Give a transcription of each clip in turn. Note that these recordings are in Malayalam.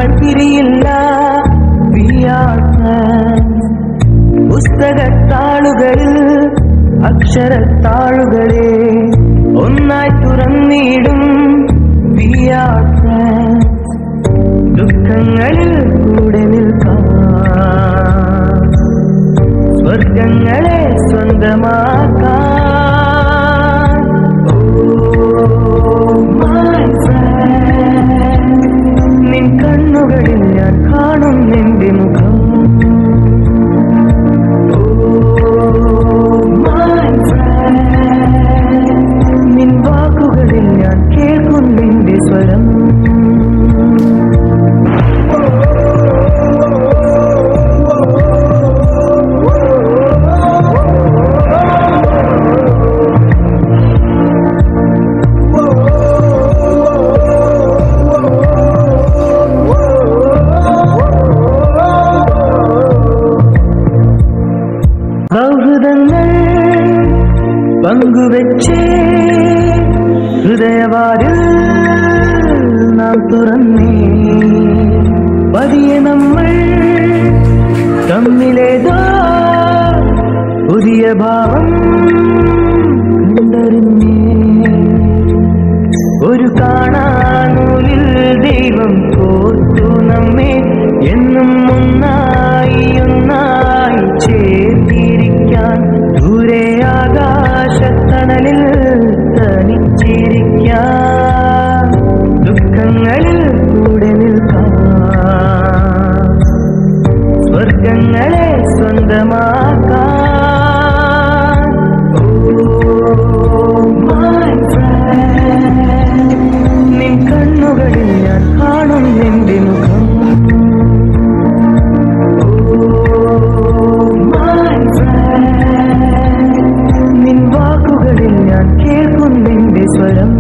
നമ്മൾ പിരിയില്ല We are friends. പുസ്തകത്താളുകളിൽ അക്ഷരത്താളുകളെ ഒന്നായി തുറന്നിടും We are friends. ദുഃഖങ്ങളിൽ കൂടെ നിൽക്കാം സ്വർഗങ്ങളെ സ്വന്തമാക്കാം Oh, my friend. നിൻ കണ്ണുകളിൽ ഞാൻ കാണും നിന്റെ മുഖം Oh, my friend. നിൻ വാക്കുകളിൽ ഞാൻ കേൾക്കും നിന്റെ സ്വരം സൗഹൃദങ്ങൾ പങ്കുവെച്ച് ഹൃദയവാരിൽ നാം തുറന്നേ പതിയെ നമ്മൾ തമ്മിലേതോ പുതിയ ഭാവം കണ്ടറിഞ്ഞേ ഒരു കാണാനൂലിൽ ദൈവം കോർത്തു നമ്മെ എന്നും ഒന്നായി ഒന്നായി ചേർത്തിരിക്കാൻ ദൂരെ ആകാശത്തണലിൽ തനിച്ചിരിക്കാൻ ദുഃഖങ്ങളിൽ കൂടെ നിൽക്കാം സ്വർഗങ്ങളെ സ്വന്തമാക്കാൻ Oh, my friend. നിൻ കണ്ണുകളിൽ ഞാൻ കാണും നിന്റെ മുഖം Oh, my friend. നിൻ വാക്കുകളിൽ ഞാൻ കേൾക്കും നിന്റെ സ്വരം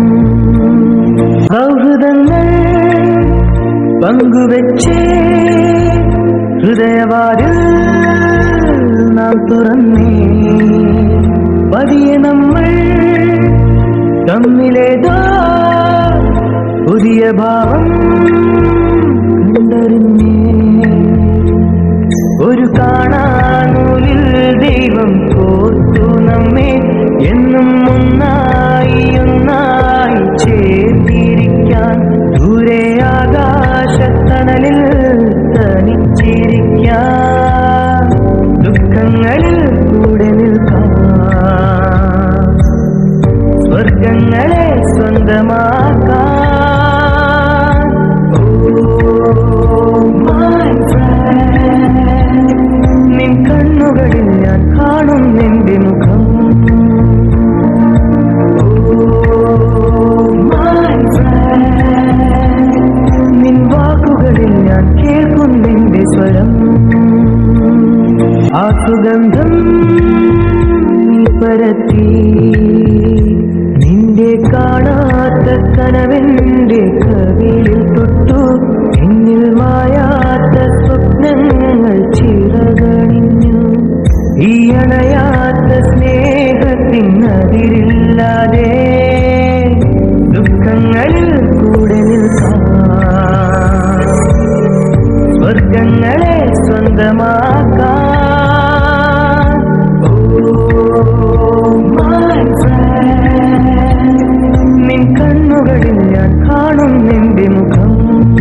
സൗഹൃദങ്ങൾ പങ്കുവെച്ച് ഹൃദയവാരിൽ നാം തുറന്നേ പതിയെ നമ്മൾ തമ്മിലേതോ പുതിയ ഭാവം കണ്ടറിഞ്ഞേ ഒരു കാണാനൂലിൽ ദൈവം കോർത്തു നമ്മെ എന്നും ഒന്നായി ഒന്നായി ചേർത്തിരിക്കാൻ ദൂരെ ആകാശത്തണലിൽ തനിച്ചിരിക്കാൻ ദുഃഖങ്ങളിൽ കൂടെ നിൽക്കാം സ്വർഗങ്ങളെ സ്വന്തമാക്കാൻ Oh, my friend. നിൻ കണ്ണുകളിൽ ഞാൻ കാണും നിന്റെ മുഖം Oh, my friend. നിൻ വാക്കുകളിൽ ഞാൻ കേൾക്കും നിന്റെ സ്വരം ആ സുഗന്ധം നീ പരത്തി നിന്റെ കാണാത്ത കനവെന്റെ കവിളിൽ തൊട്ടു എന്നിൽ മായാത്ത സ്വപ്നങ്ങൾ ചിറകണിഞ്ഞു ഈ അണയാത്ത സ്നേഹത്തിനതിരില്ലാതെ ദുഃഖങ്ങളിൽ കൂടെ നിൽക്കാം സ്വർഗങ്ങളെ സ്വന്തമാക്കാൻ Oh, my friend. നിൻ കണ്ണുകളിൽ ഞാൻ കാണും നിന്റെ മുഖം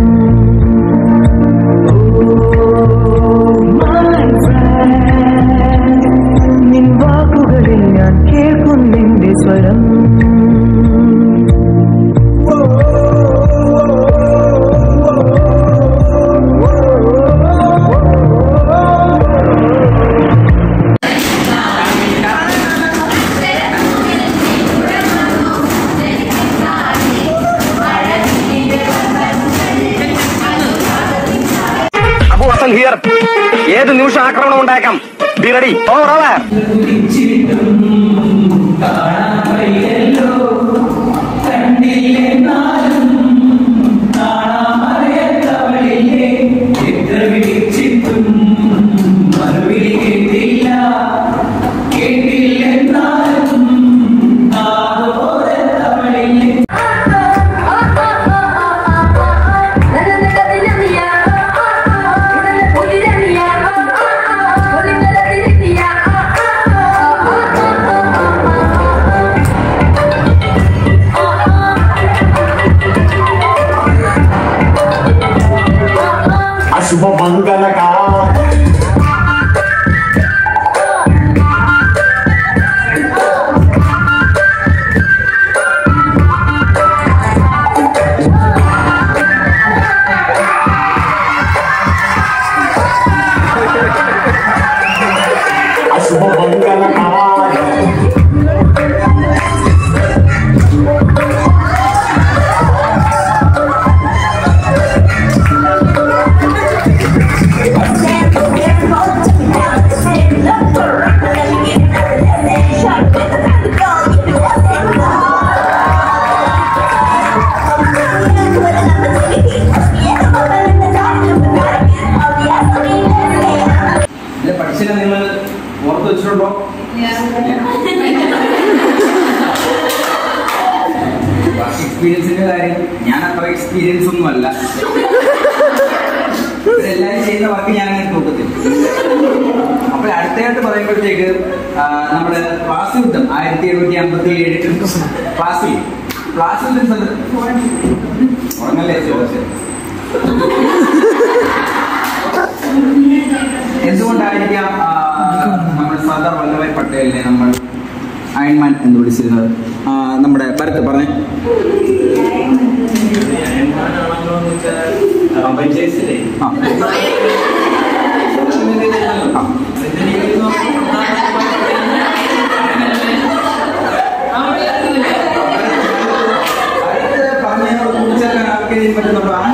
Oh, my friend. നിൻ വാക്കുകളിൽ ഞാൻ കേൾക്കും നിന്റെ സ്വരം അബു ഹസൻ ഹിയർ ഏത് നിമിഷം ആക്രമണം ഉണ്ടായേക്കാം ബി റെഡി ഓവർ ഓവർ കേട്ടില്ലെന്നാലും ശുഭമംഗളകാല അശുഭമംഗളകാല ഇത് പഠിച്ചില്ല നിങ്ങൾ ഓർത്ത് വെച്ചിട്ടുണ്ടോ വർക്ക് എക്സ്പീരിയൻസിന്റെ കാര്യം ഞാൻ അത്ര എക്സ്പീരിയൻസ് ഒന്നും അല്ല എല്ലാവരും ചെയ്യുന്ന വർക്ക് ഞാൻ അങ്ങനെ നോക്കത്തില്ല അപ്പോൾ അടുത്തതായിട്ട് പറയുമ്പോഴത്തേക്ക് ആ, നമ്മുടെ ക്ലാസ് യുദ്ധം ആയിരത്തി എഴുന്നൂറ്റി അമ്പത്തി ഏഴ് ക്ലാസ്സിൽ ക്ലാസ് യുദ്ധം സന്ദ- ഉറങ്ങല്ലേ ചോദിച്ചത് എന്തുകൊണ്ടായിരിക്കാം ആ, നമ്മുടെ സർദാർ വല്ലഭായ് പട്ടേലിനെ നമ്മൾ അയൺമാൻ എന്ന് വിളിച്ചിരുന്നത് ആ, നമ്മുടെ ഭരത് പറഞ്ഞേ ആ. ആ. ഭരത് പറഞ്ഞതിനോട് കൂട്ടിച്ചേർക്കാൻ ആർക്കെങ്കിലും പറ്റുന്നുണ്ടോ ആ?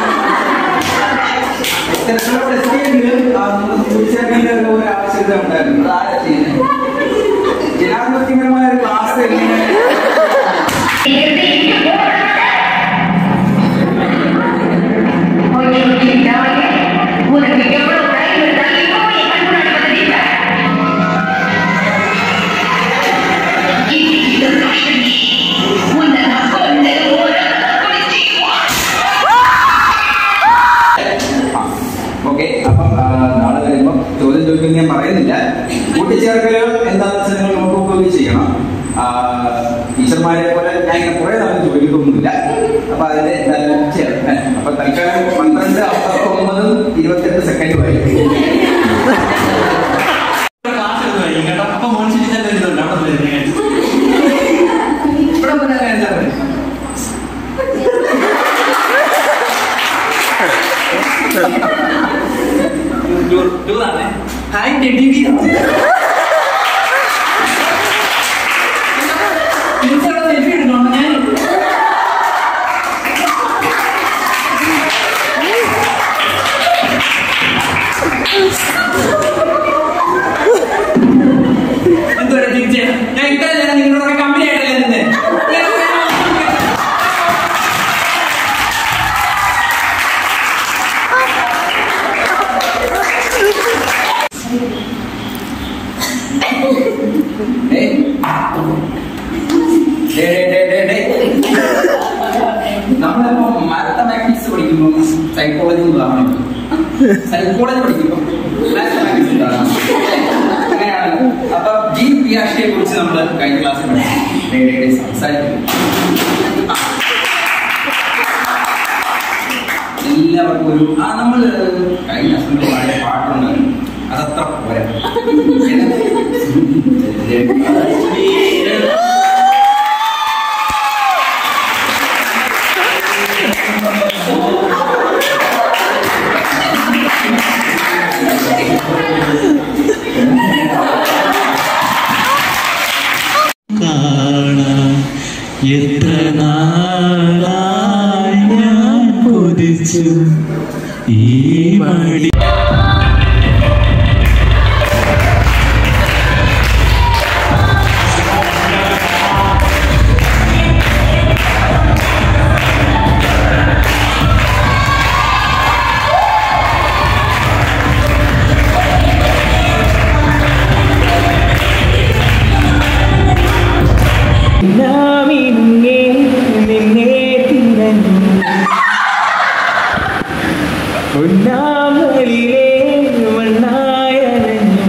ഇത്തരത്തിലുള്ള ടെസ്റ്റിംഗിൽ കൂട്ടിച്ചേർക്കേണ്ട ഒരു ഒരു ആവശ്യകത ഉണ്ടായിരുന്നു അത് ആരാ ചെയ്യുന്നത് ജനാധിപത്യപരമായ ഒരു ക്ലാസ് എങ്ങനെ ഓക്കെ അപ്പം ആ, നാളെ വരുമ്പോൾ ചോദ്യം ചോദിക്കുന്നത് ഞാൻ പറയുന്നില്ല കൂട്ടിച്ചേർക്കലുകൾ എന്താണെന്ന് വെച്ചാൽ നിങ്ങൾ നോക്കുകയും ചെയ്യണം ആ, ടീച്ചർമാരെ പോലെ ഞാൻ ഇങ്ങനെ കുറെ നാൾ ജോലിക്കൊന്നുമില്ല അപ്പൊ അതിന്റെ എന്തായാലും ചെയ്യാം ഏ, അപ്പൊ തൽക്കാലം പന്ത്രണ്ട് അമ്പത്തൊമ്പത് ഇരുപത്തെട്ട് സെക്കൻഡുമായി ക്ലാസ് എടുത്ത് കഴിയും കേട്ടോ അപ്പൊ മോൻസിന് തന്നെ വരുന്നുണ്ട് അവിടെ വരുന്നത് ഇവിടെ പറഞ്ഞാൽ എന്താ പറയുക ടൂറാണ് ഹായ് ടെഡി ബി സെൽഫി എടുക്കണം ഞാൻ എന്തുവാ തിരിച്ച് ഞാൻ ഇട്ടല്ല നിങ്ങളോടൊക്കെ കമ്പനി ആയിട്ടല്ലേ നിന്നെ ഏയ്. ഡേ, ഡേ, ഡേ, ഡേ, ഡേ. നമ്മളിപ്പോ മാത്തമാറ്റിക്സ് പഠിക്കുമ്പോൾ സൈക്കോളജി ഉദാഹരണം സൈക്കോളജി പഠിക്കുമ്പോൾ മാത്തമാറ്റിക്സ് ഉദാഹരണം അങ്ങനെയാണ് അപ്പൊ ജി പിയാഷിയെ കുറിച്ച് നമ്മൾ കഴിഞ്ഞ ക്ലാസ്സിൽ പഠിച്ചു ഡേ, ഡേ, ഡേ, സംസാരിക്കും ആ. എല്ലാവർക്കും ഒരു ആ നമ്മൾ കഴിഞ്ഞ അസംബ്ലി പാടിയ പാട്ടുണ്ട് അതത്ര പോരാ കാണാൻ എത്ര നാളായി ഞാൻ കൊതിച്ചു ഈ മടി നാമിങ്ങേ നിന്നെ തിരഞ്ഞു ഉണ്ണാമലിലെ മണ്ണായനഞ്ഞു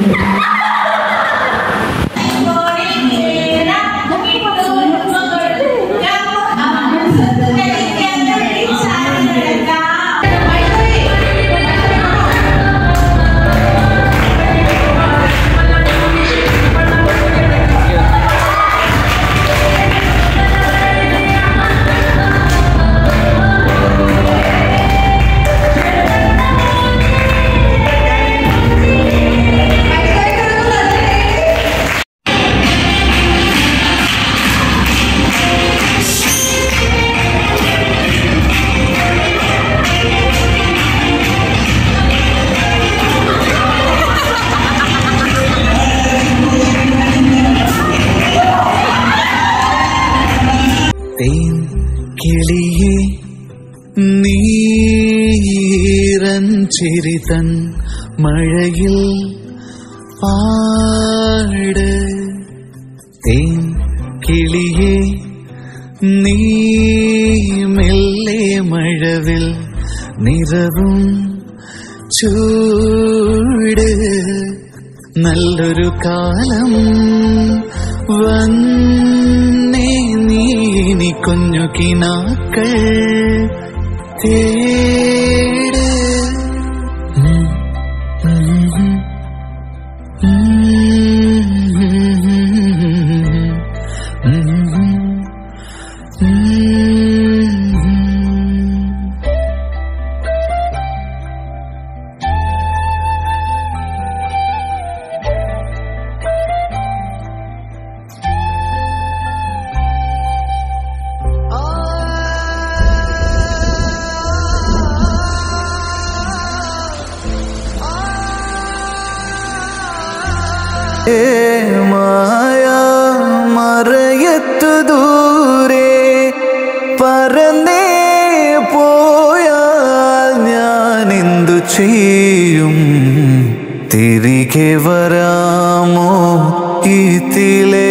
Thank you. കിളിയെ നീരൻ ചിരിതൻ മഴയിൽ പാട് തേൻ കിളിയെ നീ മെല്ലെ മഴവിൽ നിറവും ചൂട് നല്ലൊരു കാലം വന്നേ നീ കുഞ്ഞു കിനാക്കൾ തേട് ഉം, ഉം, ഉം, ഉം, ഉം, ഉം. മായ മറയത്തു ദൂരെ പറന്നേ പോയാൽ ഞാൻ എന്തു ചെയ്യും തിരികെ വരാമോ ഇതിലേ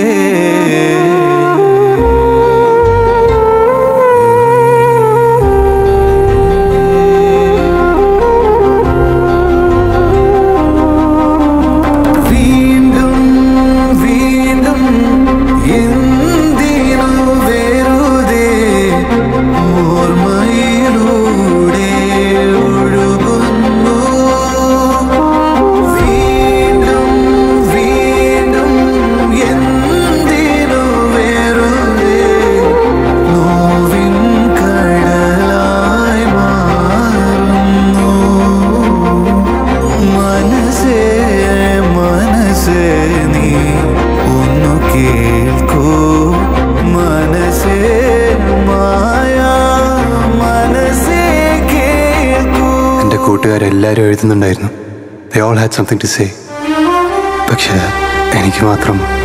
വീണ്ടും വീണ്ടും എന്തിനു വെറുതെ ഓർമ്മയിലൂടെ ഒഴുകുന്നു വീണ്ടും വീണ്ടും എന്തിനു വെറുതെ നോവിൻ കടലായി മാറുന്നു മനസ്സേ മനസ്സേ നീ ഒന്നു കേൾക്കൂ മനസ്സേ മായ മനസ്സേ കേൾക്കൂ എൻ്റെ കൂട്ടുകാരെല്ലാവരും എഴുതുന്നുണ്ടായിരുന്നു they all had something to say പക്ഷേ എനിക്ക് മാത്രം